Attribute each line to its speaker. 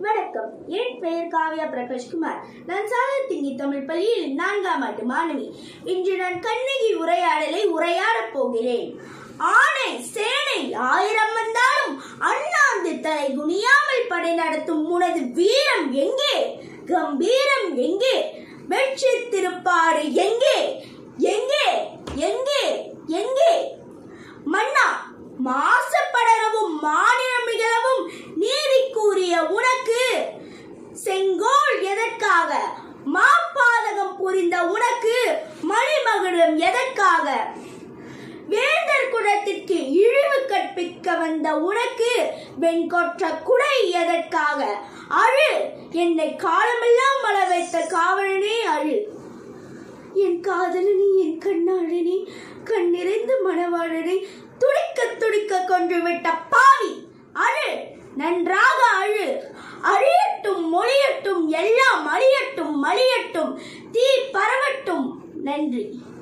Speaker 1: வணக்கம் என் பெயர் காவ்யா பிரகாஷ்குமார் நான் சாகத்திங்கி தமிழ் பள்ளியில் நான்காம் ஆண்டு மாணவி இன்று நான் கண்ணகி உரையாடலை உரையாடப் போகிறேன் ஆணை சேனை ஆயிரம் வந்தாலும் அண்ணாந்து தலை குனியாமல் படை நடத்தும் உனது வீரம் எங்கே கம்பீரம் எங்கே வெற்றி திருப்பாறு எங்கே எங்கே எங்கே எங்கே மன்னா மாசப்படரவும் மாநிலம் நிகழவும் நீதி கூறிய உனக்கு செங்கோல் எதற்காக மாப்பாதகம் புரிந்த உனக்கு மணிமகுடம் எதற்காக வேந்தர் குலத்திற்கு இழிவு கற்பிக்க வந்த உனக்கு வெண்கொற்ற குடை எதற்காக அழு என்னை காலமெல்லாம் மழ வைத்த காவலனே அழு என் காதலனே என் கண்ணாளனே கண் நிறைந்த மணவாளனை துடிக்க துடிக்க கொன்று விட்ட பாவி அழு நன்றாக அழு அழியட்டும் மொழியட்டும் எல்லாம் அழியட்டும் மலியட்டும் தீ பரவட்டும் நன்றி